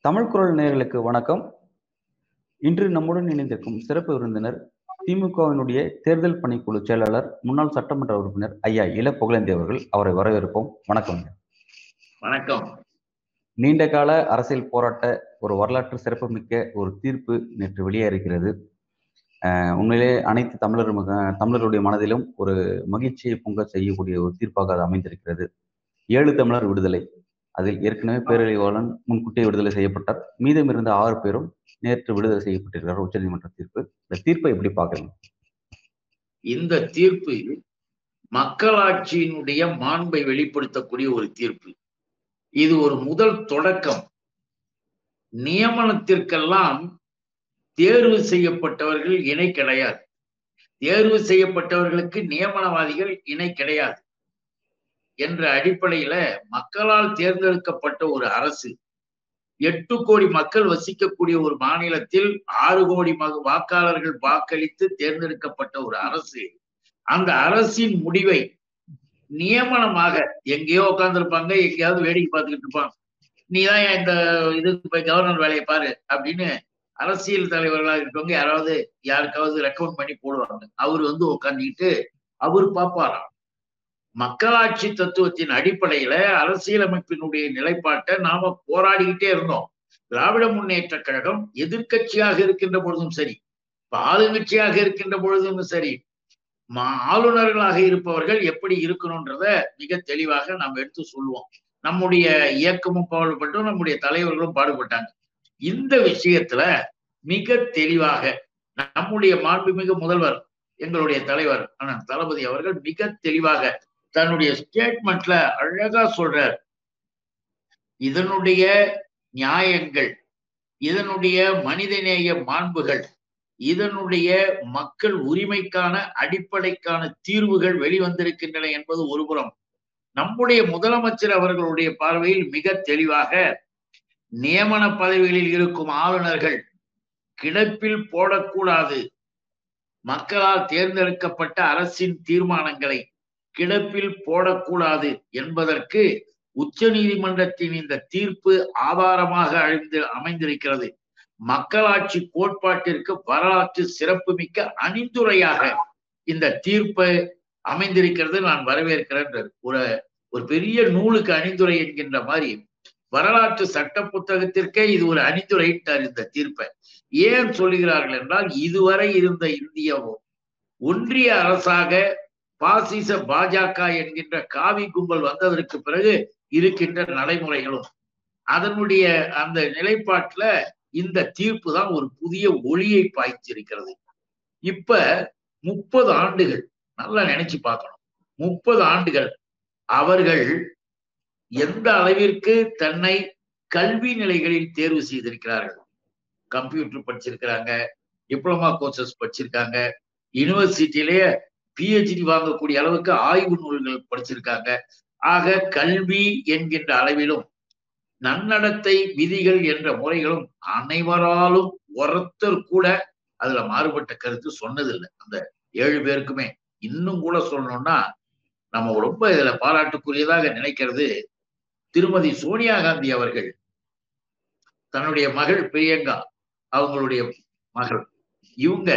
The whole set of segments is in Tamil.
தமிழ் குரல் நேயர்களுக்கு வணக்கம் இன்று நம்முடன் இணைந்திருக்கும் சிறப்பு விருந்தினர் திமுகவினுடைய தேர்தல் பணிக்குழு செயலாளர் முன்னாள் சட்டமன்ற உறுப்பினர் ஐயா இள புகழேந்தி அவர்கள் அவரை வரவேற்போம் வணக்கம் வணக்கம் நீண்ட கால அரசியல் போராட்ட ஒரு வரலாற்று சிறப்புமிக்க ஒரு தீர்ப்பு நேற்று வெளியேறுகிறது அஹ் உண்மையிலே அனைத்து தமிழர் மக- தமிழருடைய மனதிலும் ஒரு மகிழ்ச்சியை பொங்க செய்யக்கூடிய ஒரு தீர்ப்பாக அது அமைந்திருக்கிறது ஏழு தமிழர் விடுதலை அதில் ஏற்கனவே பேரழிவாளன் முன்கூட்டியே விடுதலை செய்யப்பட்டார் மீதம் இருந்த ஆறு பேரும் நேற்று விடுதலை செய்யப்பட்டிருக்கிறார் உச்சநீதிமன்ற தீர்ப்பு இந்த தீர்ப்பை எப்படி பார்க்கறீங்க இந்த தீர்ப்பு மக்களாட்சியினுடைய மாண்பை வெளிப்படுத்தக்கூடிய ஒரு தீர்ப்பு இது ஒரு முதல் தொடக்கம் நியமனத்திற்கெல்லாம் தேர்வு செய்யப்பட்டவர்கள் இணை கிடையாது தேர்வு செய்யப்பட்டவர்களுக்கு நியமனவாதிகள் இணை கிடையாது என்ற அடிப்படையில மக்களால் தேர்ந்தெடுக்கப்பட்ட ஒரு அரசு எட்டு கோடி மக்கள் வசிக்கக்கூடிய ஒரு மாநிலத்தில் ஆறு கோடி மக வாக்காளர்கள் வாக்களித்து தேர்ந்தெடுக்கப்பட்ட ஒரு அரசு அந்த அரசின் முடிவை நியமனமாக எங்கேயோ உட்கார்ந்துருப்பாங்க எங்கேயாவது வேடிக்கை பார்த்துக்கிட்டு இருப்பாங்க நீதான் ஏன் இந்த இதுக்கு போய் கவர்னர் வேலையை பாரு அப்படின்னு அரசியல் தலைவர்களாக இருக்கவங்க யாராவது யாருக்காவது ரெக்கமெண்ட் பண்ணி போடுவாங்க அவர் வந்து உட்காந்துக்கிட்டு அவர் பார்ப்பாராம் மக்களாட்சி தத்துவத்தின் அடிப்படையில அரசியலமைப்பினுடைய நிலைப்பாட்டை நாம போராடிக்கிட்டே இருந்தோம் திராவிட முன்னேற்ற கழகம் எதிர்க்கட்சியாக இருக்கின்ற பொழுதும் சரி இப்ப ஆளுங்கட்சியாக இருக்கின்ற பொழுதும் சரி மா- ஆளுநர்களாக இருப்பவர்கள் எப்படி இருக்கணும்ன்றத மிக தெளிவாக நாம் எடுத்து சொல்லுவோம் நம்முடைய இயக்கமும் பாடுபட்டோம் நம்முடைய தலைவர்களும் பாடுபட்டாங்க இந்த விஷயத்துல மிக தெளிவாக நம்முடைய மாண்புமிகு முதல்வர் எங்களுடைய தலைவர் அண்ணன் தளபதி அவர்கள் மிக தெளிவாக தன்னுடைய ஸ்டேட்மெண்ட்ல அழகா சொல்றார் இதனுடைய நியாயங்கள் இதனுடைய மனிதநேய மாண்புகள் இதனுடைய மக்கள் உரிமைக்கான அடிப்படைக்கான தீர்வுகள் வெளிவந்திருக்கின்றன என்பது ஒருபுறம் நம்முடைய முதலமைச்சர் அவர்களுடைய பார்வையில் மிக தெளிவாக நியமன பதவிகளில் இருக்கும் ஆளுநர்கள் கிடப்பில் போடக்கூடாது மக்களால் தேர்ந்தெடுக்கப்பட்ட அரசின் தீர்மானங்களை கிடப்பில் போடக்கூடாது என்பதற்கு உச்ச நீதிமன்றத்தின் இந்த தீர்ப்பு ஆதாரமாக அழிந்து அமைந்திருக்கிறது மக்களாட்சி கோட்பாட்டிற்கு வரலாற்று சிறப்புமிக்க அணிந்துரையாக இந்த தீர்ப்பு அமைந்திருக்கிறது நான் வரவேற்கிறேன் ஒரு ஒரு பெரிய நூலுக்கு அணிந்துரை என்கின்ற மாதிரி வரலாற்று சட்ட புத்தகத்திற்கே இது ஒரு அணிந்துரையிட்டார் இந்த தீர்ப்பை ஏன் சொல்லுகிறார்கள் என்றால் இதுவரை இருந்த இந்திய ஒன்றிய அரசாக பாசிச பாஜக என்கின்ற காவி கும்பல் வந்ததற்கு பிறகு இருக்கின்ற நடைமுறைகளும் அதனுடைய அந்த நிலைப்பாட்டுல இந்த தீர்ப்பு தான் ஒரு புதிய ஒளியை பாய்ச்சிருக்கிறது இப்ப முப்பது ஆண்டுகள் நல்லா நினைச்சு பார்க்கணும் முப்பது ஆண்டுகள் அவர்கள் எந்த அளவிற்கு தன்னை கல்வி நிலைகளில் தேர்வு செய்திருக்கிறார்கள் கம்ப்யூட்டர் படிச்சிருக்கிறாங்க டிப்ளமா கோர்சஸ் படிச்சிருக்காங்க யூனிவர்சிட்டியிலேயே பிஹெச்டி வாங்கக்கூடிய அளவுக்கு ஆய்வு நூல்கள் படிச்சிருக்காங்க ஆக கல்வி என்கின்ற அளவிலும் நன்னடத்தை விதிகள் என்ற முறைகளும் அனைவராலும் ஒருத்தர் கூட அதுல மாறுபட்ட கருத்து சொன்னதில்லை அந்த ஏழு பேருக்குமே இன்னும் கூட சொல்லணும்னா நம்ம ரொம்ப இதுல பாராட்டுக்குரியதாக நினைக்கிறது திருமதி சோனியா காந்தி அவர்கள் தன்னுடைய மகள் பிரியங்கா அவங்களுடைய மகள் இவங்க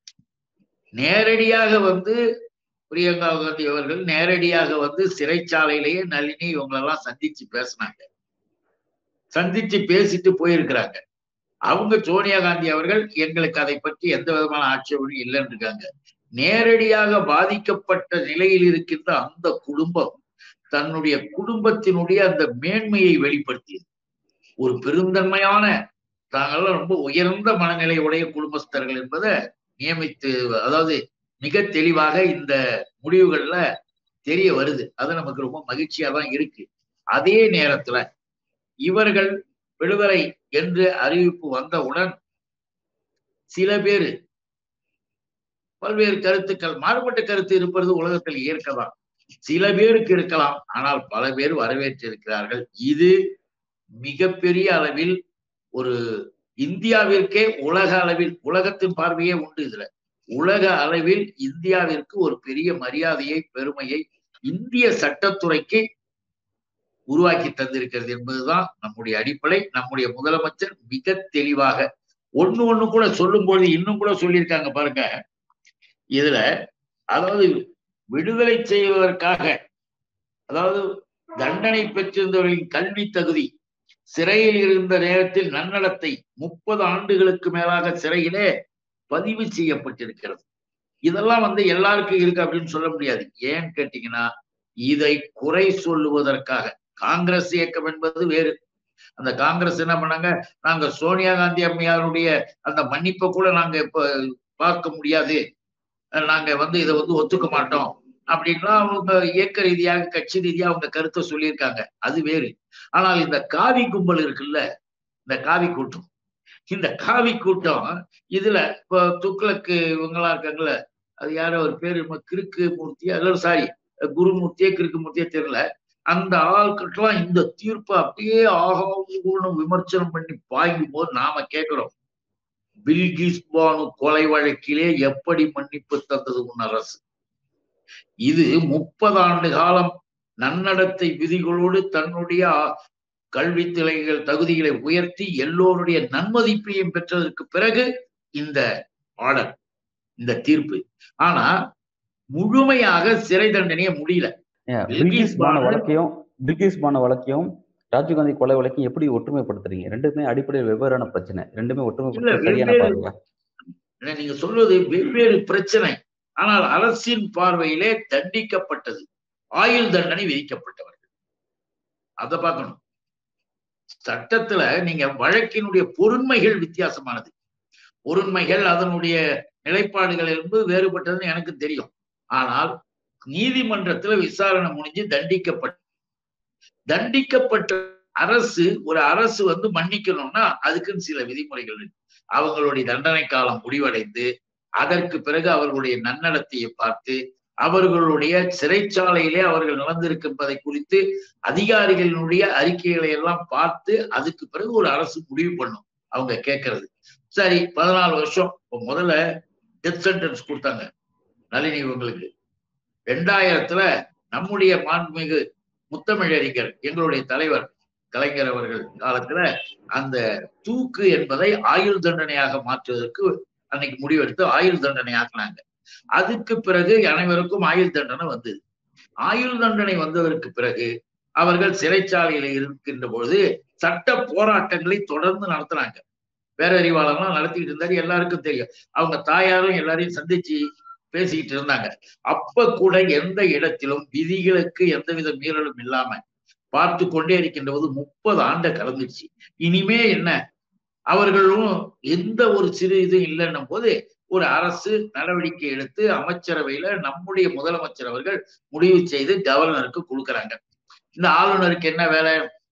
நேரடியாக வந்து பிரியங்கா காந்தி அவர்கள் நேரடியாக வந்து சிறைச்சாலையிலேயே நளினி இவங்களெல்லாம் சந்திச்சு பேசினாங்க சந்திச்சு பேசிட்டு போயிருக்கிறாங்க அவங்க சோனியா காந்தி அவர்கள் எங்களுக்கு அதை பற்றி எந்த விதமான ஆட்சேபனும் இல்லைன்னு இருக்காங்க நேரடியாக பாதிக்கப்பட்ட நிலையில் இருக்கின்ற அந்த குடும்பம் தன்னுடைய குடும்பத்தினுடைய அந்த மேன்மையை வெளிப்படுத்தியது ஒரு பெருந்தன்மையான தாங்கெல்லாம் ரொம்ப உயர்ந்த மனநிலை உடைய குடும்பஸ்தர்கள் என்பதை நியமித்து அதாவது மிக தெளிவாக இந்த முடிவுகள்ல தெரிய வருது அது நமக்கு ரொம்ப மகிழ்ச்சியா தான் இருக்கு அதே நேரத்துல இவர்கள் விடுதலை என்று அறிவிப்பு வந்தவுடன் சில பேர் பல்வேறு கருத்துக்கள் மாறுபட்ட கருத்து இருப்பது உலகத்தில் இயற்கதான் சில பேருக்கு இருக்கலாம் ஆனால் பல பேர் வரவேற்றிருக்கிறார்கள் இது மிகப்பெரிய அளவில் ஒரு இந்தியாவிற்கே உலக அளவில் உலகத்தின் பார்வையே உண்டு இதுல உலக அளவில் இந்தியாவிற்கு ஒரு பெரிய மரியாதையை பெருமையை இந்திய சட்டத்துறைக்கு உருவாக்கி தந்திருக்கிறது என்பதுதான் நம்முடைய அடிப்படை நம்முடைய முதலமைச்சர் மிக தெளிவாக ஒண்ணு ஒண்ணு கூட சொல்லும்போது இன்னும் கூட சொல்லியிருக்காங்க பாருங்க இதுல அதாவது விடுதலை செய்வதற்காக அதாவது தண்டனை பெற்றிருந்தவர்களின் கல்வி தகுதி சிறையில் இருந்த நேரத்தில் நன்னடத்தை முப்பது ஆண்டுகளுக்கு மேலாக சிறையிலே பதிவு செய்யப்பட்டிருக்கிறது இதெல்லாம் வந்து எல்லாருக்கும் இருக்கு அப்படின்னு சொல்ல முடியாது ஏன்னு கேட்டீங்கன்னா இதை குறை சொல்லுவதற்காக காங்கிரஸ் இயக்கம் என்பது வேறு அந்த காங்கிரஸ் என்ன பண்ணாங்க நாங்க சோனியா காந்தி அம்மையாருடைய அந்த மன்னிப்பை கூட நாங்க இப்ப பார்க்க முடியாது நாங்க வந்து இதை வந்து ஒத்துக்க மாட்டோம் அப்படின்லாம் அவங்க இயக்க ரீதியாக கட்சி ரீதியாக அவங்க கருத்தை சொல்லியிருக்காங்க அது வேறு ஆனால் இந்த காவி கும்பல் இருக்குல்ல இந்த காவி கூட்டம் இந்த காவி கூட்டம் இதுல இப்போ துக்ளக்கு இவங்களா இருக்காங்கல்ல அது யாரோ ஒரு பேரு கிறுக்கு மூர்த்தி அல்லது சாரி குருமூர்த்தியே கிறுக்கு மூர்த்தியே தெரியல அந்த ஆட்கள்லாம் இந்த தீர்ப்பை அப்படியே ஆகாம விமர்சனம் பண்ணி பாயும் போது நாம கேட்கிறோம் பில்கிஸ் பானு கொலை வழக்கிலே எப்படி மன்னிப்பு தந்தது உன் அரசு இது முப்பது ஆண்டு காலம் நன்னடத்தை விதிகளோடு தன்னுடைய கல்வி திளைகள் தகுதிகளை உயர்த்தி எல்லோருடைய நன்மதிப்பையும் பெற்றதற்கு பிறகு இந்த ஆர்டர் இந்த தீர்ப்பு ஆனா முழுமையாக சிறை தண்டனையை முடியல பில்கிஸ் பான வழக்கையும் பில்கிஸ் பான வழக்கையும் ராஜீவ்காந்தி கொலை வழக்கையும் எப்படி ஒற்றுமைப்படுத்துறீங்க ரெண்டுமே அடிப்படையில் வெவ்வேறான பிரச்சனை ரெண்டுமே ஒற்றுமைப்படுத்த சரியான பார்வையா நீங்க சொல்வது வெவ்வேறு பிரச்சனை ஆனால் அரசின் பார்வையிலே தண்டிக்கப்பட்டது ஆயுள் தண்டனை விதிக்கப்பட்டவர்கள் அதை பார்க்கணும் சட்டத்துல நீங்க வழக்கினுடைய பொருண்மைகள் வித்தியாசமானது பொருண்மைகள் அதனுடைய நிலைப்பாடுகள் என்பது வேறுபட்டதுன்னு எனக்கு தெரியும் ஆனால் நீதிமன்றத்துல விசாரணை முடிஞ்சு தண்டிக்கப்பட்ட தண்டிக்கப்பட்ட அரசு ஒரு அரசு வந்து மன்னிக்கணும்னா அதுக்குன்னு சில விதிமுறைகள் இருக்கு அவங்களுடைய தண்டனை காலம் முடிவடைந்து அதற்கு பிறகு அவர்களுடைய நன்னடத்தையை பார்த்து அவர்களுடைய சிறைச்சாலையிலே அவர்கள் நடந்திருக்கின்றதை குறித்து அதிகாரிகளினுடைய அறிக்கைகளை எல்லாம் பார்த்து அதுக்கு பிறகு ஒரு அரசு முடிவு பண்ணும் அவங்க கேட்கறது சரி பதினாலு வருஷம் இப்போ முதல்ல டெத் சென்டென்ஸ் கொடுத்தாங்க நளினி இவங்களுக்கு ரெண்டாயிரத்துல நம்முடைய மாண்புமிகு முத்தமிழறிஞர் எங்களுடைய தலைவர் கலைஞர் அவர்கள் காலத்துல அந்த தூக்கு என்பதை ஆயுள் தண்டனையாக மாற்றுவதற்கு அன்னைக்கு முடிவெடுத்து ஆயுள் தண்டனை ஆக்கினாங்க அதுக்கு பிறகு அனைவருக்கும் ஆயுள் தண்டனை வந்தது ஆயுள் தண்டனை வந்ததற்கு பிறகு அவர்கள் சிறைச்சாலையில இருக்கின்ற பொழுது சட்ட போராட்டங்களை தொடர்ந்து நடத்துனாங்க பேரறிவாளர்லாம் நடத்திக்கிட்டு இருந்தாரு எல்லாருக்கும் தெரியும் அவங்க தாயாரும் எல்லாரையும் சந்திச்சு பேசிக்கிட்டு இருந்தாங்க அப்ப கூட எந்த இடத்திலும் விதிகளுக்கு எந்தவித மீறலும் இல்லாம பார்த்து கொண்டே இருக்கின்ற போது முப்பது ஆண்டை கலந்துச்சு இனிமே என்ன அவர்களும் எந்த ஒரு சிறு இதுவும் இல்லைன்னும் போது ஒரு அரசு நடவடிக்கை எடுத்து அமைச்சரவையில நம்முடைய முதலமைச்சர் அவர்கள் முடிவு செய்து கவர்னருக்கு கொடுக்குறாங்க இந்த ஆளுநருக்கு என்ன வேலை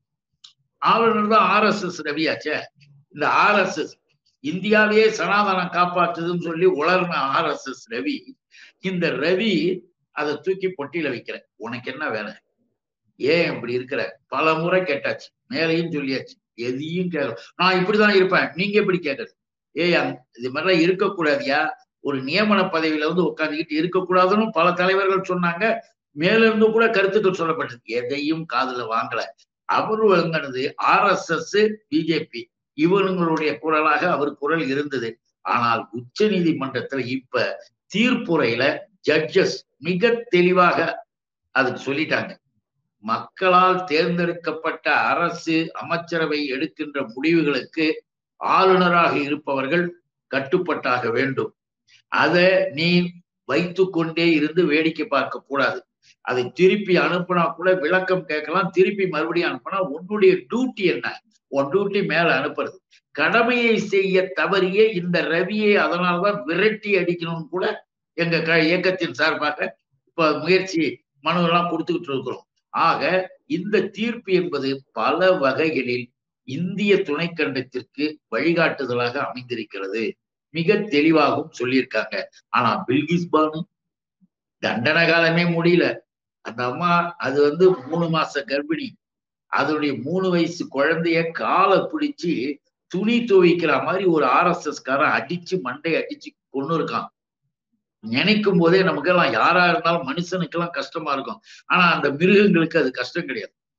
ஆளுநர் தான் ஆர் எஸ் எஸ் ரவியாச்சே இந்த ஆர் எஸ் எஸ் இந்தியாவையே சனாதனம் காப்பாற்றுதுன்னு சொல்லி உலர்ன ஆர் எஸ் எஸ் ரவி இந்த ரவி அதை தூக்கி பொட்டியில வைக்கிற உனக்கு என்ன வேலை ஏன் இப்படி இருக்கிற பல முறை கேட்டாச்சு மேலையும் சொல்லியாச்சு எதையும் கேட்கல நான் இப்படிதான் இருப்பேன் நீங்க எப்படி கேட்கறது ஏய் இது மாதிரிலாம் இருக்கக்கூடாதியா ஒரு நியமன பதவியில வந்து உட்காந்துக்கிட்டு இருக்கக்கூடாதுன்னு பல தலைவர்கள் சொன்னாங்க மேல இருந்து கூட கருத்துக்கள் சொல்லப்பட்டது எதையும் காதுல வாங்கல அவர் வழங்கினது ஆர் எஸ் எஸ் பிஜேபி இவங்களுடைய குரலாக அவர் குரல் இருந்தது ஆனால் உச்ச நீதிமன்றத்துல இப்ப தீர்ப்புரையில ஜட்ஜஸ் மிக தெளிவாக அதுக்கு சொல்லிட்டாங்க மக்களால் தேர்ந்தெடுக்கப்பட்ட அரசு அமைச்சரவை எடுக்கின்ற முடிவுகளுக்கு ஆளுநராக இருப்பவர்கள் கட்டுப்பட்டாக வேண்டும் அதை நீ வைத்து கொண்டே இருந்து வேடிக்கை பார்க்க கூடாது அதை திருப்பி அனுப்புனா கூட விளக்கம் கேட்கலாம் திருப்பி மறுபடியும் அனுப்புனா உன்னுடைய டியூட்டி என்ன உன் டியூட்டி மேல அனுப்புறது கடமையை செய்ய தவறிய இந்த ரவியை அதனால்தான் விரட்டி அடிக்கணும்னு கூட எங்க க இயக்கத்தின் சார்பாக இப்ப முயற்சி மனு எல்லாம் கொடுத்துக்கிட்டு இருக்கிறோம் ஆக இந்த தீர்ப்பு என்பது பல வகைகளில் இந்திய துணைக்கண்டத்திற்கு வழிகாட்டுதலாக அமைந்திருக்கிறது மிக தெளிவாகவும் சொல்லியிருக்காங்க ஆனா பில்கிஸ் பானு தண்டன காலமே முடியல அந்த அம்மா அது வந்து மூணு மாச கர்ப்பிணி அதனுடைய மூணு வயசு குழந்தைய காலை பிடிச்சு துணி துவைக்கிற மாதிரி ஒரு ஆர் எஸ் எஸ் காரன் அடிச்சு மண்டை அடிச்சு கொண்டு இருக்கான் நினைக்கும் போதே நமக்கு எல்லாம் யாரா இருந்தாலும் மனுஷனுக்கெல்லாம் கஷ்டமா இருக்கும் ஆனா அந்த மிருகங்களுக்கு அது கஷ்டம் கிடையாது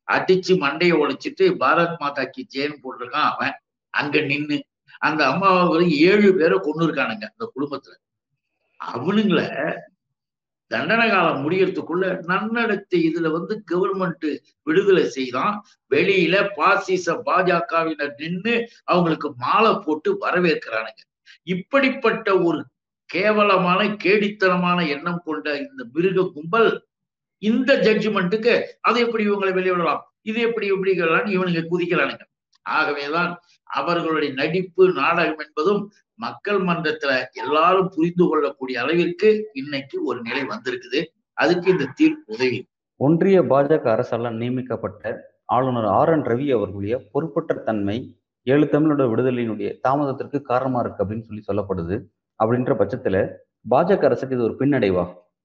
அடிச்சு மண்டையை உடைச்சிட்டு பாரத் மாதா கி ஜெயின் போட்டிருக்கான் அவன் அங்க நின்னு அந்த அம்மாவை ஏழு பேரை கொண்டு இருக்கானுங்க அந்த குடும்பத்துல அவனுங்கள தண்டனை காலம் முடியறதுக்குள்ள நன்னடத்தை இதுல வந்து கவர்மெண்ட் விடுதலை செய்தான் வெளியில பாசிச பாஜகவினர் நின்று அவங்களுக்கு மாலை போட்டு வரவேற்கிறானுங்க இப்படிப்பட்ட ஒரு கேவலமான கேடித்தனமான எண்ணம் கொண்ட இந்த மிருக கும்பல் இந்த ஜட்ஜ்மெண்ட்டுக்கு அதை எப்படி இவங்களை வெளியிடலாம் இது எப்படி எப்படிங்களான்னு இவனுங்க குதிக்கிறானுங்க ஆகவேதான் அவர்களுடைய நடிப்பு நாடகம் என்பதும் மக்கள் மன்றத்துல எல்லாரும் புரிந்து கொள்ளக்கூடிய அளவிற்கு இன்னைக்கு ஒரு நிலை வந்திருக்குது அதுக்கு இந்த தீர்ப்பு உதவி ஒன்றிய பாஜக அரசால் நியமிக்கப்பட்ட ஆளுநர் ஆர் என் ரவி அவர்களுடைய பொறுப்பற்ற தன்மை ஏழு தமிழோட விடுதலையினுடைய தாமதத்திற்கு காரணமா இருக்கு அப்படின்னு சொல்லி சொல்லப்படுது அப்படின்ற பட்சத்துல பாஜக அரசுக்கு இது ஒரு பின்னடைவா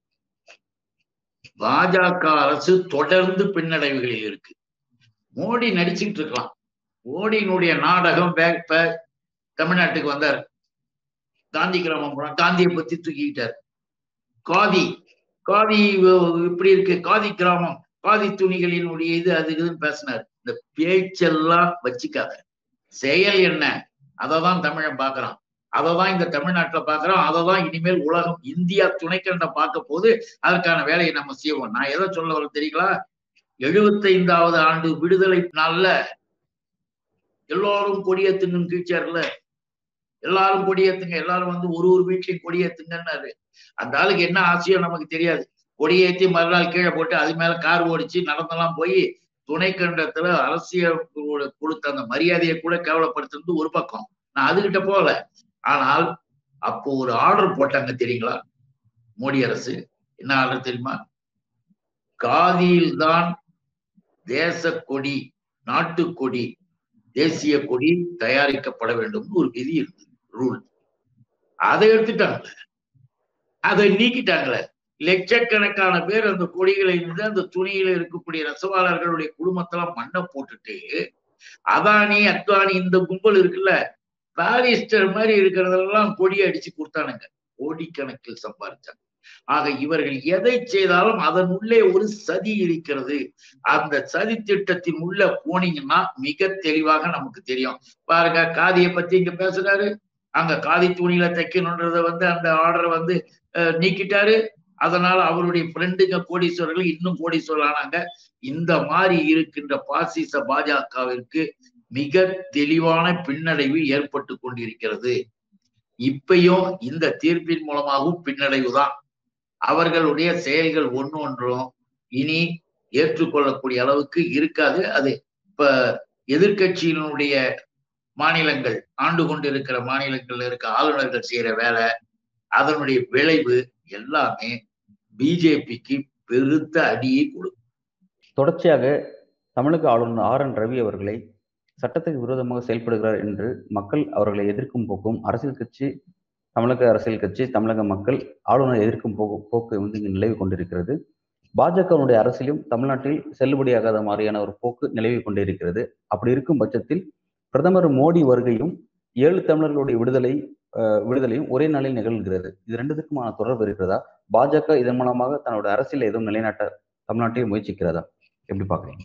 பாஜக அரசு தொடர்ந்து பின்னடைவுகளில் இருக்கு மோடி நடிச்சுக்கிட்டு இருக்கலாம் மோடியினுடைய நாடகம் பேக் பேக் தமிழ்நாட்டுக்கு வந்தார் காந்தி கிராமம் போனா காந்தியை பத்தி தூக்கிக்கிட்டார் காதி காதி இப்படி இருக்கு காதி கிராமம் காதி துணிகளினுடைய இது அது இதுன்னு பேசினார் இந்த பேச்செல்லாம் வச்சுக்காத செயல் என்ன அததான் தமிழன் பாக்குறான் அததான் இந்த தமிழ்நாட்டுல பாக்குறோம் அததான் இனிமேல் உலகம் இந்தியா துணைக்கண்ட பார்க்க போது அதற்கான வேலையை நம்ம செய்வோம் நான் எதை சொல்ல வர தெரியுங்களா எழுபத்தைந்தாவது ஆண்டு விடுதலை நாள்ல எல்லாரும் கொடியேத்துங்கன்னு கீழ்ச்சார்ல எல்லாரும் கொடியேத்துங்க எல்லாரும் வந்து ஒரு ஒரு வீட்லயும் கொடியேத்துங்கன்னாரு அந்த ஆளுக்கு என்ன ஆசையோ நமக்கு தெரியாது கொடியேத்தி மறுநாள் கீழே போட்டு அது மேல கார் ஓடிச்சு நடந்தெல்லாம் போய் துணைக்கண்டத்துல அரசியல் கொடுத்த அந்த மரியாதையை கூட கேவலப்படுத்துறது ஒரு பக்கம் நான் அதுகிட்ட போகல ஆனால் அப்போ ஒரு ஆர்டர் போட்டாங்க தெரியுங்களா மோடி அரசு என்ன ஆர்டர் தெரியுமா காதியில் தான் தேச கொடி நாட்டுக்கொடி தேசிய கொடி தயாரிக்கப்பட வேண்டும் ஒரு விதி இருக்கு ரூல் அதை எடுத்துட்டாங்க அதை நீக்கிட்டாங்களே லட்சக்கணக்கான பேர் அந்த கொடிகளை இருந்து அந்த துணியில இருக்கக்கூடிய நெசவாளர்களுடைய குடும்பத்தெல்லாம் மண்ணை போட்டுட்டு அதானி அத்வானி இந்த கும்பல் இருக்குல்ல பாரிஸ்டர் மாதிரி இருக்கிறதெல்லாம் கொடியை அடிச்சு கொடுத்தானுங்க கோடிக்கணக்கில் சம்பாதிச்சாங்க ஆக இவர்கள் எதை செய்தாலும் அதன் உள்ளே ஒரு சதி இருக்கிறது அந்த சதி திட்டத்தின் உள்ள போனீங்கன்னா மிக தெளிவாக நமக்கு தெரியும் பாருங்க காதியை பத்தி இங்க பேசுறாரு அங்க காதி துணியில தைக்கணுன்றத வந்து அந்த ஆர்டரை வந்து நீக்கிட்டாரு அதனால அவருடைய ஃப்ரெண்டுங்க கோடீஸ்வரர்கள் இன்னும் கோடீஸ்வரர் ஆனாங்க இந்த மாதிரி இருக்கின்ற பாசிச பாஜகவிற்கு மிக தெளிவான பின்னடைவு ஏற்பட்டு கொண்டிருக்கிறது இப்பையும் இந்த தீர்ப்பின் மூலமாகவும் பின்னடைவு தான் அவர்களுடைய செயல்கள் ஒன்று ஒன்றும் இனி ஏற்றுக்கொள்ளக்கூடிய அளவுக்கு இருக்காது அது இப்ப எதிர்கட்சியினுடைய மாநிலங்கள் ஆண்டு கொண்டிருக்கிற மாநிலங்கள்ல இருக்க ஆளுநர்கள் செய்யற வேலை அதனுடைய விளைவு எல்லாமே பிஜேபிக்கு பெருத்த அடியை கொடுக்கும் தொடர்ச்சியாக தமிழக ஆளுநர் ஆர் என் ரவி அவர்களை சட்டத்துக்கு விரோதமாக செயல்படுகிறார் என்று மக்கள் அவர்களை எதிர்க்கும் போக்கும் அரசியல் கட்சி தமிழக அரசியல் கட்சி தமிழக மக்கள் ஆளுநரை எதிர்க்கும் போக்கு போக்கு வந்து இங்கு நிலவி கொண்டிருக்கிறது பாஜகவுடைய அரசியலும் தமிழ்நாட்டில் செல்லுபடியாகாத மாதிரியான ஒரு போக்கு நிலவி கொண்டிருக்கிறது அப்படி இருக்கும் பட்சத்தில் பிரதமர் மோடி வருகையும் ஏழு தமிழர்களுடைய விடுதலை விடுதலையும் ஒரே நாளில் நிகழ்கிறது இது ரெண்டுத்துக்குமான தொடர்பு இருக்கிறதா பாஜக இதன் மூலமாக தன்னோட அரசியல் எதுவும் நிலைநாட்ட தமிழ்நாட்டில் முயற்சிக்கிறதா எப்படி பாக்குறீங்க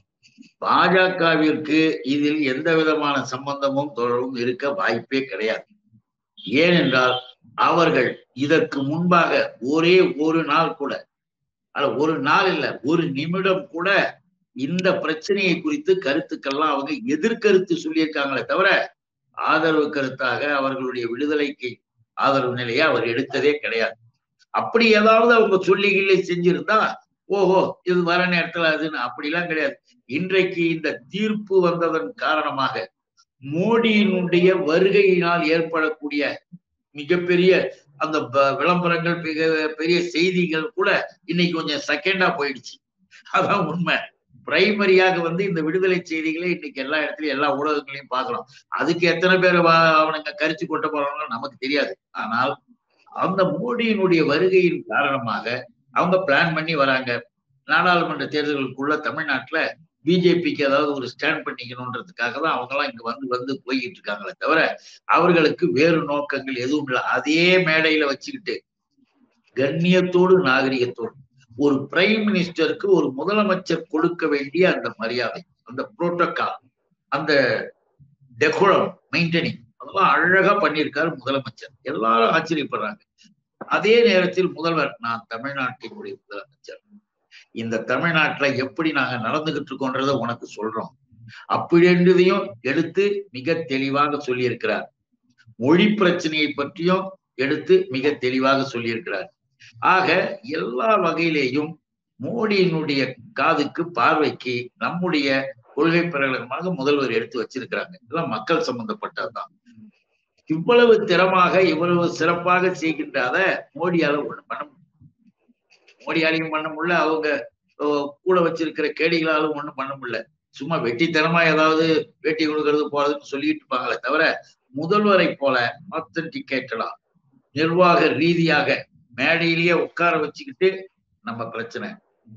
பாஜகவிற்கு இதில் எந்த விதமான சம்பந்தமும் தொடர்பும் இருக்க வாய்ப்பே கிடையாது ஏனென்றால் அவர்கள் இதற்கு முன்பாக ஒரே ஒரு நாள் கூட அல்ல ஒரு நாள் இல்ல ஒரு நிமிடம் கூட இந்த பிரச்சனையை குறித்து கருத்துக்கள்லாம் அவங்க எதிர்கருத்து சொல்லியிருக்காங்களே தவிர ஆதரவு கருத்தாக அவர்களுடைய விடுதலைக்கு ஆதரவு நிலையை அவர் எடுத்ததே கிடையாது அப்படி ஏதாவது அவங்க சொல்லி கிள்ளி செஞ்சிருந்தா ஓஹோ இது வர நேரத்துல அதுன்னு அப்படிலாம் கிடையாது இன்றைக்கு இந்த தீர்ப்பு வந்ததன் காரணமாக மோடியினுடைய வருகையினால் ஏற்படக்கூடிய மிகப்பெரிய அந்த விளம்பரங்கள் மிக பெரிய செய்திகள் கூட இன்னைக்கு கொஞ்சம் செகண்டா போயிடுச்சு அதான் உண்மை பிரைமரியாக வந்து இந்த விடுதலை செய்திகளை இன்னைக்கு எல்லா இடத்துலயும் எல்லா ஊடகங்களையும் பார்க்கலாம் அதுக்கு எத்தனை பேர் அவனுங்க கரிச்சு கொட்ட போறாங்க நமக்கு தெரியாது ஆனால் அந்த மோடியினுடைய வருகையின் காரணமாக அவங்க பிளான் பண்ணி வராங்க நாடாளுமன்ற தேர்தலுக்குள்ள தமிழ்நாட்டுல பிஜேபிக்கு ஏதாவது ஒரு ஸ்டாண்ட் பண்ணிக்கணுன்றதுக்காக தான் அவங்க எல்லாம் இங்க வந்து வந்து போய்கிட்டு இருக்காங்களே தவிர அவர்களுக்கு வேறு நோக்கங்கள் எதுவும் இல்லை அதே மேடையில வச்சுக்கிட்டு கண்ணியத்தோடு நாகரிகத்தோடு ஒரு பிரைம் மினிஸ்டருக்கு ஒரு முதலமைச்சர் கொடுக்க வேண்டிய அந்த மரியாதை அந்த புரோட்டோகால் அந்த டெकोரம் மெயின்டைனிங் அதெல்லாம் அழகா பண்ணியிருக்காரு முதலமைச்சர் எல்லாரும் ஆச்சரியப்படுறாங்க அதே நேரத்தில் முதல்வர் நான் தமிழ்நாட்டினுடைய முதலமைச்சர் இந்த தமிழ்நாட்டுல எப்படி நாங்க நடந்துகிட்டு இருக்கோன்றத உனக்கு சொல்றோம் அப்படின்றதையும் எடுத்து மிக தெளிவாக சொல்லியிருக்கிறார் மொழி பிரச்சனையை பற்றியும் எடுத்து மிக தெளிவாக சொல்லியிருக்கிறார் ஆக எல்லா வகையிலேயும் மோடியினுடைய காதுக்கு பார்வைக்கு நம்முடைய கொள்கை பிரகடனமாக முதல்வர் எடுத்து வச்சிருக்கிறாங்க இதெல்லாம் மக்கள் சம்பந்தப்பட்டதுதான் இவ்வளவு திறமாக இவ்வளவு சிறப்பாக செய்கின்றத மோடியால ஒண்ணு பண்ண முடியும் மோடியாலையும் பண்ண முடியல அவங்க கூட வச்சிருக்கிற கேடிகளாலும் ஒண்ணும் பண்ண முடியல சும்மா வெட்டித்தனமா ஏதாவது வேட்டி கொடுக்கறது போறதுன்னு சொல்லிட்டு இருப்பாங்களே தவிர முதல்வரை போல ஆத்தன்டிகேட்டடா நிர்வாக ரீதியாக மேடையிலேயே உட்கார வச்சுக்கிட்டு நம்ம பிரச்சனை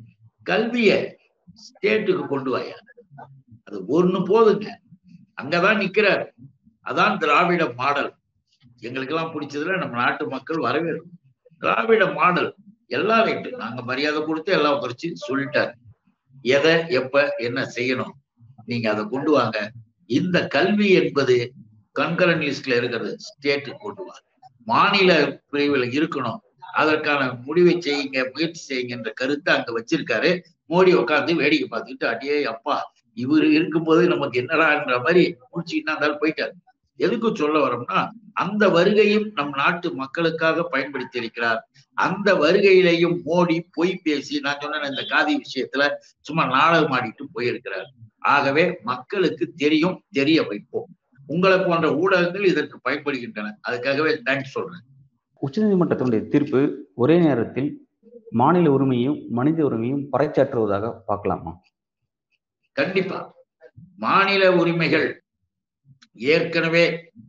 கல்விய ஸ்டேட்டுக்கு கொண்டு வாயா அது ஒண்ணு போதுங்க அங்கதான் நிக்கிறாரு அதான் திராவிட மாடல் எங்களுக்கு எல்லாம் பிடிச்சதுல நம்ம நாட்டு மக்கள் வரவேற்கும் திராவிட மாடல் எல்லாம் ரைட்டு நாங்க மரியாதை கொடுத்து எல்லாம் குறைச்சு சொல்லிட்டாரு எதை எப்ப என்ன செய்யணும் நீங்க அதை கொண்டு வாங்க இந்த கல்வி என்பது கன்கரன் லிஸ்ட்ல இருக்கிறது ஸ்டேட்டுக்கு கொண்டு வாங்க மாநில பிரிவில் இருக்கணும் அதற்கான முடிவை செய்யுங்க முயற்சி செய்யுங்கன்ற கருத்தை அங்க வச்சிருக்காரு மோடி உட்காந்து வேடிக்கை பார்த்துக்கிட்டு அடியே அப்பா இவர் இருக்கும்போது நமக்கு என்னடான்ற மாதிரி முடிச்சுக்கிட்டு இருந்தாலும் போயிட்டாரு எதுக்கு சொல்ல வரோம்னா அந்த வருகையும் நம் நாட்டு மக்களுக்காக பயன்படுத்தி இருக்கிறார் அந்த வருகையிலையும் மோடி பொய் பேசி நான் சொன்ன இந்த காதி விஷயத்துல சும்மா நாடகம் ஆடிட்டு போயிருக்கிறார் ஆகவே மக்களுக்கு தெரியும் தெரிய வைப்போம் உங்களை போன்ற ஊடகங்கள் இதற்கு பயன்படுகின்றன அதுக்காகவே தேங்க்ஸ் சொல்றேன் உச்சநீதிமன்றத்தினுடைய தீர்ப்பு ஒரே நேரத்தில் மாநில உரிமையும் மனித உரிமையும் பறைச்சாற்றுவதாக பார்க்கலாமா கண்டிப்பா மாநில உரிமைகள் ஏற்கனவே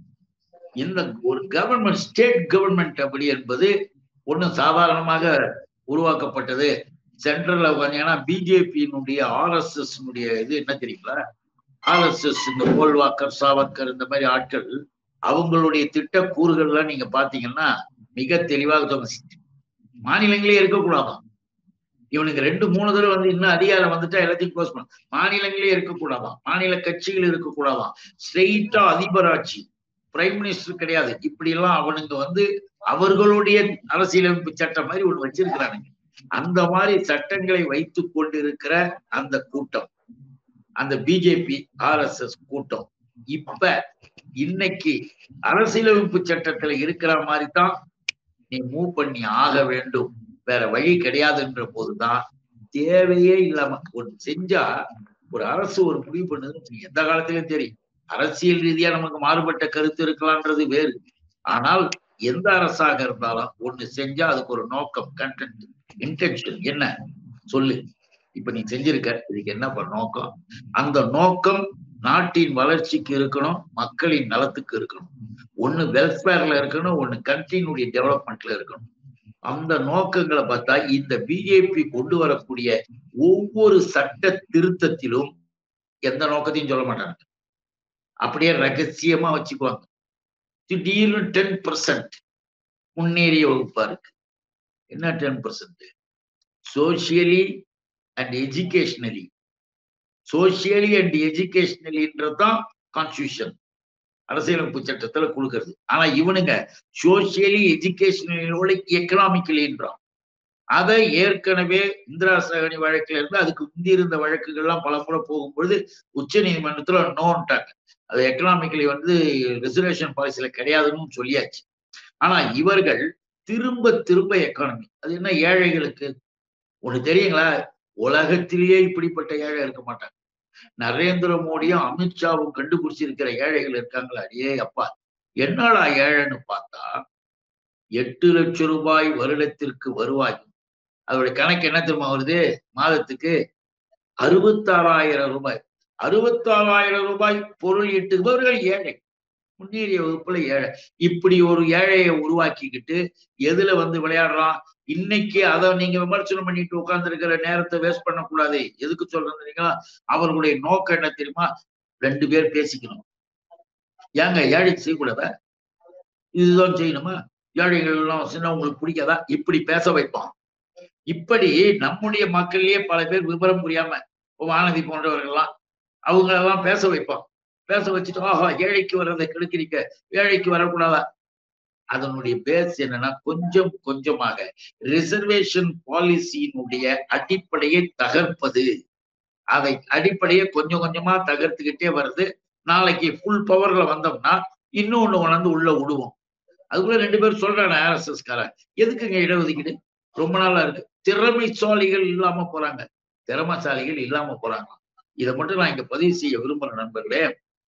இந்த ஒரு கவர்மெண்ட் ஸ்டேட் கவர்மெண்ட் அப்படி என்பது ஒன்றும் சாதாரணமாக உருவாக்கப்பட்டது சென்ட்ரல்ல பார்த்தீங்கன்னா பிஜேபியினுடைய ஆர்எஸ்எஸ் இது என்ன தெரியுங்களா ஆர்எஸ்எஸ் இந்த கோல்வாக்கர் சாவர்கர் இந்த மாதிரி ஆட்கள் அவங்களுடைய திட்ட கூறுகள்லாம் நீங்க பாத்தீங்கன்னா மிக தெளிவாக மாநிலங்களே இருக்கக்கூடாதான் இவனுக்கு ரெண்டு மூணு தடவை வந்து இன்னும் அதிகாரம் வந்துட்டா எல்லாத்தையும் க்ளோஸ் பண்ண மாநிலங்களே இருக்கக்கூடாதான் மாநில கட்சிகள் இருக்கக்கூடாதான் ஸ்ட்ரெயிட்டா அதிபராட்சி பிரைம் மினிஸ்டர் கிடையாது இப்படி எல்லாம் அவனுங்க வந்து அவர்களுடைய அரசியலமைப்பு சட்டம் மாதிரி ஒண்ணு வச்சிருக்கிறானுங்க அந்த மாதிரி சட்டங்களை வைத்து கொண்டிருக்கிற அந்த கூட்டம் அந்த பிஜேபி ஆர் எஸ் எஸ் கூட்டம் இப்ப இன்னைக்கு அரசியலமைப்பு சட்டத்துல இருக்கிற மாதிரி தான் நீ மூவ் பண்ணி ஆக வேண்டும் வேற வழி கிடையாதுன்ற போதுதான் தேவையே இல்லாம ஒரு செஞ்சா ஒரு அரசு ஒரு முடிவு பண்ணுது எந்த காலத்திலும் தெரியும் அரசியல் ரீதியா நமக்கு மாறுபட்ட கருத்து இருக்கலாம்ன்றது வேறு ஆனால் எந்த அரசாக இருந்தாலும் ஒண்ணு செஞ்சா அதுக்கு ஒரு நோக்கம் கண்டென்ட் இன்டென்ஷன் என்ன சொல்லு இப்ப நீ செஞ்சிருக்க இதுக்கு என்ன பண்ண நோக்கம் அந்த நோக்கம் நாட்டின் வளர்ச்சிக்கு இருக்கணும் மக்களின் நலத்துக்கு இருக்கணும் ஒண்ணு வெல்ஃபேர்ல இருக்கணும் ஒண்ணு கண்ட்ரியினுடைய டெவலப்மெண்ட்ல இருக்கணும் அந்த நோக்கங்களை பார்த்தா இந்த பிஜேபி கொண்டு வரக்கூடிய ஒவ்வொரு சட்ட திருத்தத்திலும் எந்த நோக்கத்தையும் சொல்ல மாட்டாங்க அப்படியே ரகசியமா வச்சுக்குவாங்க திடீர்னு டென் பர்சன்ட் முன்னேறிய வகுப்பா இருக்கு என்ன ten percent socially and educationally socially and எஜுகேஷனலின்றதுதான் கான்ஸ்டியூஷன் அரசியலமைப்பு சட்டத்துல கொடுக்கறது ஆனா இவனுங்க சோசியலி எஜுகேஷனலோட எக்கனாமிக்கலின்றான் அதை ஏற்கனவே இந்திரா சகனி வழக்குல இருந்து அதுக்கு முந்தி இருந்த வழக்குகள்லாம் பல முறை போகும்பொழுது உச்ச நீதிமன்றத்துல நோன்ட்டாங்க அது எக்கனாமிக்கலி வந்து ரிசர்வேஷன் பாலிசியில கிடையாதுன்னு சொல்லியாச்சு ஆனா இவர்கள் திரும்ப திரும்ப எக்கானமி அது என்ன ஏழைகளுக்கு ஒண்ணு தெரியுங்களா உலகத்திலேயே இப்படிப்பட்ட ஏழை இருக்க மாட்டாங்க நரேந்திர மோடியும் அமித்ஷாவும் கண்டுபிடிச்சிருக்கிற ஏழைகள் இருக்காங்களா அடியே அப்பா என்னடா ஏழைன்னு பார்த்தா எட்டு லட்சம் ரூபாய் வருடத்திற்கு வருவாய் அதோடைய கணக்கு என்ன தெரியுமா வருது மாதத்துக்கு அறுபத்தாறாயிரம் ரூபாய் அறுபத்தாறாயிரம் ரூபாய் பொருள் ஈட்டுபவர்கள் ஏழை முன்னேறிய வகுப்புல ஏழை இப்படி ஒரு ஏழையை உருவாக்கிக்கிட்டு எதுல வந்து விளையாடுறான் இன்னைக்கு அதை நீங்க விமர்சனம் பண்ணிட்டு உட்கார்ந்து இருக்கிற நேரத்தை வேஸ்ட் பண்ணக்கூடாது எதுக்கு சொல்றது தெரியுங்களா அவர்களுடைய நோக்கம் என்ன தெரியுமா ரெண்டு பேர் பேசிக்கணும் ஏங்க ஏழை செய்யக்கூடாதா இதுதான் செய்யணுமா ஏழைகள் எல்லாம் சின்ன உங்களுக்கு பிடிக்காதா இப்படி பேச வைப்பான் இப்படி நம்முடைய மக்கள்லயே பல பேர் விவரம் புரியாம இப்ப வானதி போன்றவர்கள்லாம் அவங்களெல்லாம் பேச வைப்போம் பேச வச்சுட்டு ஆஹா ஏழைக்கு வர்றதை கெடுக்கிறீங்க ஏழைக்கு வரக்கூடாதா அதனுடைய பேஸ் என்னன்னா கொஞ்சம் கொஞ்சமாக ரிசர்வேஷன் பாலிசியினுடைய அடிப்படையை தகர்ப்பது அதை அடிப்படையை கொஞ்சம் கொஞ்சமா தகர்த்துக்கிட்டே வருது நாளைக்கு ஃபுல் பவர்ல வந்தோம்னா இன்னொன்னு உணர்ந்து உள்ள விடுவோம் அதுக்குள்ள ரெண்டு பேரும் சொல்றாங்க ஆர்எஸ்எஸ் காரன் எதுக்குங்க இடஒதுக்கீடு ரொம்ப நாளா இருக்கு திறமைசாலிகள் இல்லாம போறாங்க திறமைசாலிகள் இல்லாம போறாங்க இதை மட்டும் நான் இங்க பதிவு செய்ய விரும்புற நண்பர்களே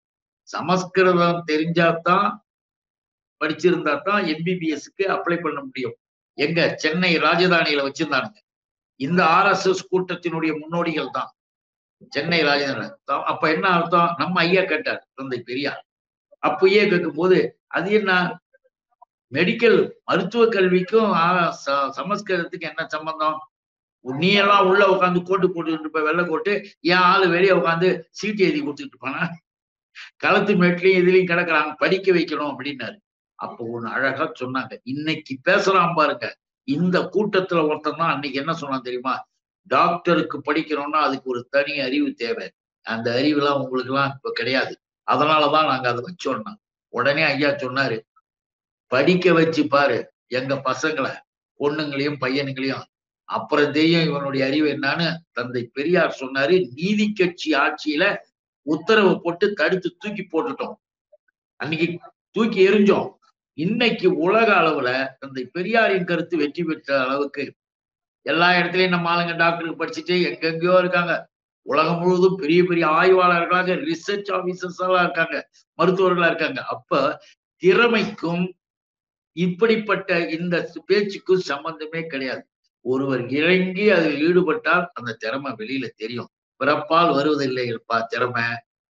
சமஸ்கிருதம் தெரிஞ்சாதான் படிச்சிருந்தா தான் எம்பிபிஎஸ்க்கு அப்ளை பண்ண முடியும் எங்க சென்னை ராஜதானியில வச்சிருந்தானுங்க இந்த ஆர்எஸ்எஸ் கூட்டத்தினுடைய முன்னோடிகள் தான் சென்னை ராஜதானி தான். அப்ப என்ன அர்த்தம் நம்ம ஐயா கேட்டார் தந்தை பெரியார் அப்பயே கேட்கும் போது அது என்ன மெடிக்கல் மருத்துவ கல்விக்கும் ஆ- ச- சமஸ்கிருதத்துக்கு என்ன சம்பந்தம் நீ எல்லாம் உள்ள உட்காந்து கோட்டு போட்டுக்கிட்டு இருப்ப வெள்ளை கோட்டு என் ஆளு வெளியே உட்காந்து சீட்டு எழுதி கொடுத்துட்டு இருப்பானா களத்து மேட்லயும் இதுலயும் கிடக்குறாங்க படிக்க வைக்கணும் அப்படின்னாரு அப்போ ஒண்ணு அழகா சொன்னாங்க இன்னைக்கு பேசுறான் பாருங்க இந்த கூட்டத்துல ஒருத்தன் தான் அன்னைக்கு என்ன சொன்னான் தெரியுமா டாக்டருக்கு படிக்கணும்னா அதுக்கு ஒரு தனி அறிவு தேவை அந்த அறிவுலாம் உங்களுக்கு எல்லாம் இப்ப கிடையாது அதனாலதான் நாங்க அதை வச்சோம்னா உடனே ஐயா சொன்னாரு படிக்க வச்சு பாரு எங்க பசங்களை பொண்ணுங்களையும் பையனுங்களையும் அப்புறம் தெரியும் இவனுடைய அறிவு என்னன்னு தந்தை பெரியார் சொன்னாரு நீதி கட்சி ஆட்சியில உத்தரவு போட்டு தடுத்து தூக்கி போட்டுட்டோம் அன்னைக்கு தூக்கி எரிஞ்சோம் இன்னைக்கு உலக அளவுல தந்தை பெரியாரின் கருத்து வெற்றி பெற்ற அளவுக்கு எல்லா இடத்துலயும் நம்ம ஆளுங்க டாக்டருக்கு படிச்சுட்டு எங்கெங்கயோ இருக்காங்க உலகம் முழுவதும் பெரிய பெரிய ஆய்வாளர்களாக ரிசர்ச் ஆபீசர்ஸ் எல்லாம் இருக்காங்க மருத்துவர்களா இருக்காங்க அப்ப திறமைக்கும் இப்படிப்பட்ட இந்த பேச்சுக்கும் சம்பந்தமே கிடையாது ஒருவர் இறங்கி அதில் ஈடுபட்டால் அந்த திறமை வெளியில தெரியும் பிறப்பால் வருவதில்லை இருப்பா திறமை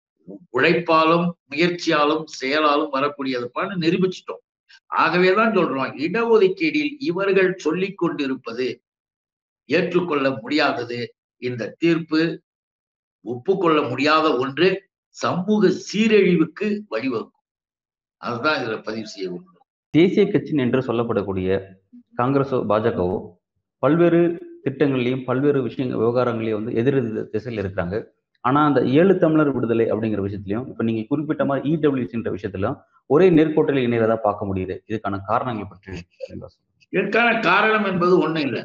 உழைப்பாலும் முயற்சியாலும் செயலாலும் வரக்கூடியதுப்பான்னு நிரூபிச்சிட்டோம் ஆகவேதான் சொல்றோம் இடஒதுக்கீடில் இவர்கள் சொல்லிக் கொண்டிருப்பது ஏற்றுக்கொள்ள முடியாதது இந்த தீர்ப்பு ஒப்புக்கொள்ள முடியாத ஒன்று சமூக சீரழிவுக்கு வழிவகுக்கும் அதுதான் இதுல பதிவு செய்ய வேண்டும் தேசிய கட்சி என்று சொல்லப்படக்கூடிய காங்கிரஸோ பாஜகவோ பல்வேறு திட்டங்கள்லையும் பல்வேறு விஷயங்கள் விவகாரங்களையும் வந்து எதிர் திசையில் இருக்கிறாங்க ஆனா அந்த ஏழு தமிழர் விடுதலை அப்படிங்கிற விஷயத்திலையும் இப்ப நீங்க குறிப்பிட்ட மாதிரி இடபிள்யூசின்ற விஷயத்திலும் ஒரே நேர்கோட்டில் இணையறதா பார்க்க முடியுது இதுக்கான காரணங்கள் பற்றி தெளிவா சொல்லுங்க. இதற்கான காரணம் என்பது ஒண்ணு இல்லை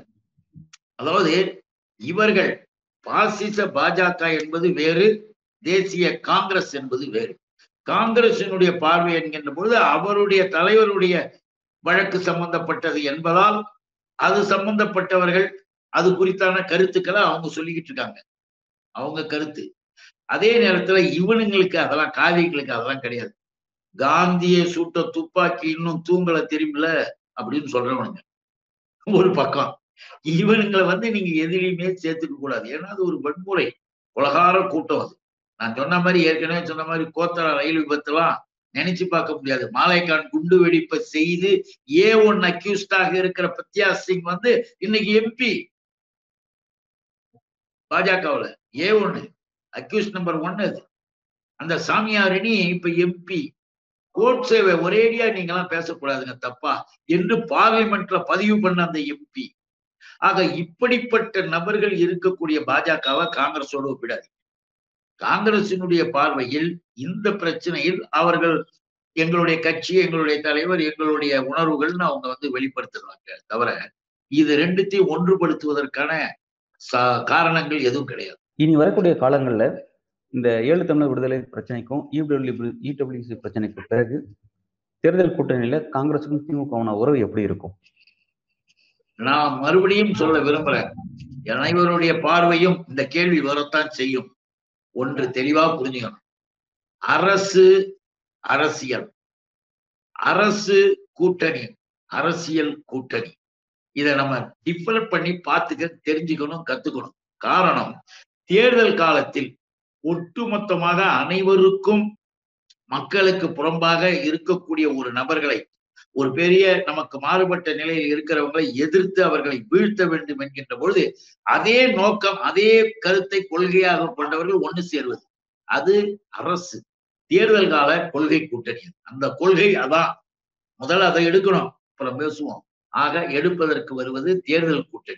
அதாவது இவர்கள் பாசிச பாஜக என்பது வேறு தேசிய காங்கிரஸ் என்பது வேறு காங்கிரசினுடைய பார்வை என்கின்ற பொழுது அவருடைய தலைவருடைய வழக்கு சம்பந்தப்பட்டது என்பதால் அது சம்பந்தப்பட்டவர்கள் அது குறித்தான கருத்துக்களை அவங்க சொல்லிக்கிட்டு இருக்காங்க அவங்க கருத்து அதே நேரத்துல இவனுங்களுக்கு அதெல்லாம் காவிகளுக்கு அதெல்லாம் கிடையாது காந்தியை சுட்ட துப்பாக்கி இன்னும் தூங்கல தெரியுமில்ல அப்படின்னு சொல்றவனுங்க ஒரு பக்கம் இவனுங்களை வந்து நீங்க எதிலையுமே சேர்த்துக்க கூடாது ஏன்னா அது ஒரு வன்முறை உலகார கூட்டம் அது நான் சொன்ன மாதிரி ஏற்கனவே சொன்ன மாதிரி கோத்தரா ரயில் விபத்துலாம் நினைச்சு பார்க்க முடியாது மாலைக்கான் குண்டு வெடிப்பை செய்து ஏ ஒன் அக்யூஸ்டாக இருக்கிற பிரத்யா சிங் வந்து இன்னைக்கு எம்பி பாஜகவுல ஏ ஒன்னு அக்யூஸ் நம்பர் ஒன் அது அந்த சாமியாரணி இப்ப எம்பி கோர்ட் சேவை ஒரேடியா நீங்களாம் பேசக்கூடாதுங்க தப்பா என்று பார்லிமெண்ட்ல பதிவு பண்ண அந்த எம்பி ஆக இப்படிப்பட்ட நபர்கள் இருக்கக்கூடிய பாஜகவை காங்கிரஸோடு ஒப்பிடாது காங்கிரசினுடைய பார்வையில் இந்த பிரச்சனையில் அவர்கள் எங்களுடைய கட்சி எங்களுடைய தலைவர் எங்களுடைய உணர்வுகள்னு அவங்க வந்து வெளிப்படுத்துறாங்க தவிர இது ரெண்டுத்தையும் ஒன்றுபடுத்துவதற்கான சா- காரணங்கள் எதுவும் கிடையாது இனி வரக்கூடிய காலங்கள்ல இந்த ஏழு தமிழர் விடுதலை பிரச்சனைக்கும் இடபிள்யூ இடபிள்யூசி பிரச்சனைக்கு பிறகு தேர்தல் கூட்டணியில காங்கிரஸுக்கும் திமுகவான உறவு எப்படி இருக்கும் நான் மறுபடியும் சொல்ல விரும்புறேன் அனைவருடைய பார்வையும் இந்த கேள்வி வரத்தான் செய்யும் ஒன்று தெளிவா புரிஞ்சுக்கணும் அரசு அரசியல் அரசு கூட்டணி அரசியல் கூட்டணி இதை நம்ம டிஃபர் பண்ணி பார்த்துக்க தெரிஞ்சுக்கணும் கத்துக்கணும் காரணம் தேர்தல் காலத்தில் ஒட்டுமொத்தமாக அனைவருக்கும் மக்களுக்கு புறம்பாக இருக்கக்கூடிய ஒரு நபர்களை ஒரு பெரிய நமக்கு மாறுபட்ட நிலையில் இருக்கிறவங்களை எதிர்த்து அவர்களை வீழ்த்த வேண்டும் என்கின்ற பொழுது அதே நோக்கம் அதே கருத்தை கொள்கையாக கொண்டவர்கள் ஒண்ணு சேர்வது அது அரசு தேர்தல் கால கொள்கை கூட்டணி அந்த கொள்கை அதான் முதல்ல அதை எடுக்கணும் அப்புறம் பேசுவோம் ஆக எடுப்பதற்கு வருவது தேர்தல் கூட்டணி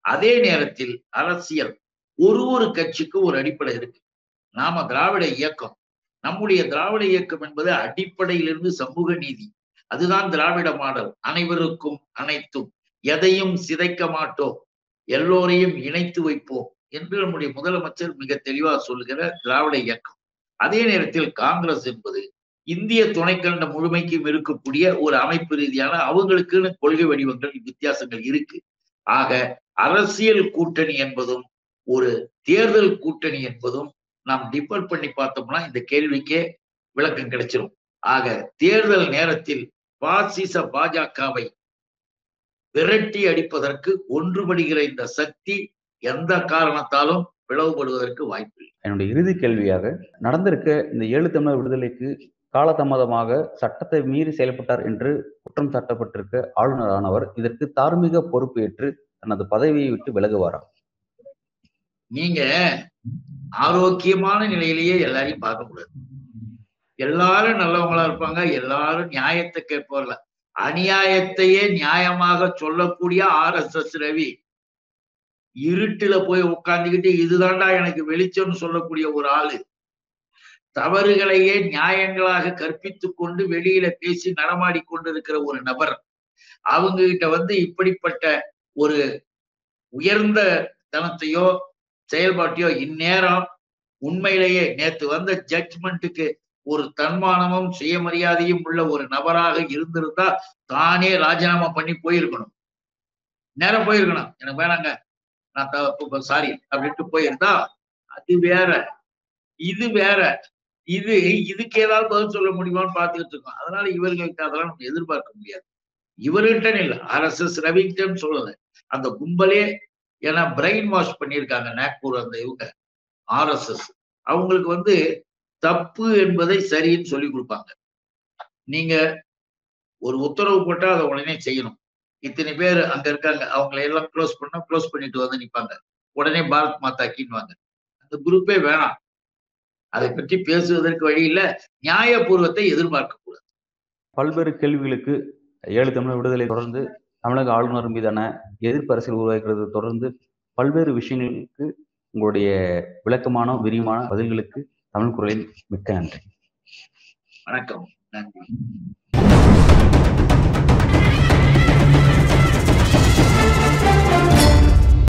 அதே நேரத்தில் அரசியல் ஒரு ஒரு கட்சிக்கு ஒரு அடிப்படை இருக்கு நாம திராவிட இயக்கம் நம்முடைய திராவிட இயக்கம் என்பது அடிப்படையிலிருந்து சமூக நீதி அதுதான் திராவிட மாடல் அனைவருக்கும் அனைத்தும் எதையும் சிதைக்க மாட்டோம் எல்லோரையும் இணைத்து வைப்போம் என்று நம்முடைய முதலமைச்சர் மிக தெளிவாக சொல்லுகிற திராவிட இயக்கம் அதே நேரத்தில் காங்கிரஸ் என்பது இந்திய துணைக்கண்ட முழுமைக்கும் இருக்கக்கூடிய ஒரு அமைப்பு ரீதியான அவங்களுக்குன்னு கொள்கை வடிவங்கள் வித்தியாசங்கள் இருக்கு ஆக அரசியல் கூட்டணி என்பதும் ஒரு தேர்தல் கூட்டணி என்பதும் நாம் டிஃபர் பண்ணி பார்த்தோம்னா இந்த கேள்விக்கே விளக்கம் கிடைச்சிரும் ஆக தேர்தல் நேரத்தில் பாசிச பாஜகவை விரட்டி அடிப்பதற்கு ஒன்றுபடுகிற இந்த சக்தி எந்த காரணத்தாலும் பிளவுபடுவதற்கு வாய்ப்பில்லை என்னுடைய இறுதி கேள்வியாக நடந்திருக்க இந்த ஏழு தமிழர் விடுதலைக்கு காலதாமதமாக சட்டத்தை மீறி செயல்பட்டார் என்று குற்றம் சாட்டப்பட்டிருக்க ஆளுநரானவர் இதற்கு தார்மீக பொறுப்பேற்று தனது பதவியை விட்டு விலகுவாரா நீங்க ஆரோக்கியமான நிலையிலேயே எல்லாரையும் பார்க்க கூடாது எல்லாரும் நல்லவங்களா இருப்பாங்க எல்லாரும் நியாயத்தை கேட்பவர்கள அநியாயத்தையே நியாயமாக சொல்லக்கூடிய ஆர் எஸ் எஸ் ரவி இருட்டுல போய் உட்கார்ந்துக்கிட்டு இதுதான்டா எனக்கு வெளிச்சம்னு சொல்லக்கூடிய ஒரு ஆளு தவறுகளையே நியாயங்களாக கற்பித்து கொண்டு வெளியில பேசி நடமாடி கொண்டிருக்கிற ஒரு நபர் அவங்க கிட்ட வந்து இப்படிப்பட்ட ஒரு உயர்ந்த தனத்தையோ செயல்பாட்டையோ இந்நேரம் உண்மையிலேயே நேத்து வந்த ஜட்ஜ்மெண்ட்டுக்கு ஒரு தன்மானமும் சுயமரியாதையும் உள்ள ஒரு நபராக இருந்திருந்தா தானே ராஜினாமா பண்ணி போயிருக்கணும் நேரம் போயிருக்கணும் எனக்கு வேணாங்க நான் சாரி அப்படின்ட்டு போயிருந்தா அது வேற இது வேற இது இதுக்கு ஏதாவது பதில் சொல்ல முடியுமான்னு பார்த்துக்கிட்டு இருக்கோம் அதனால இவர்களுக்கு அதெல்லாம் நம்ம எதிர்பார்க்க முடியாது இவர்கிட்ட இல்ல ஆர் எஸ் எஸ் ரவிங்கிட்டன் சொல்லல அந்த கும்பலே ஏன்னா பிரெயின் வாஷ் பண்ணியிருக்காங்க நாக்பூர் அந்த இவங்க ஆர் எஸ் எஸ் அவங்களுக்கு வந்து தப்பு என்பதை சரின்னு சொல்லி கொடுப்பாங்க நீங்க ஒரு உத்தரவு போட்டா அதை உடனே செய்யணும் இத்தனை பேர் அங்க இருக்காங்க அவங்களை எல்லாம் க்ளோஸ் பண்ணா க்ளோஸ் பண்ணிட்டு வந்து நிப்பாங்க உடனே பாரத் மாதா கீன்வாங்க அந்த குரூப்பே வேணாம் அதை பற்றி பேசுவதற்கு வழி இல்ல நியாயபூர்வத்தை எதிர்பார்க்க கூடாது பல்வேறு கேள்விகளுக்கு ஏழு தமிழர் விடுதலை தொடர்ந்து தமிழக ஆளுநர் மீதான எதிர்ப்பு அரசியல் உருவாக்குறது தொடர்ந்து பல்வேறு விஷயங்களுக்கு உங்களுடைய விளக்கமான விரிவான பதில்களுக்கு தமிழ் குரலில் மிக்க நன்றி வணக்கம் நன்றி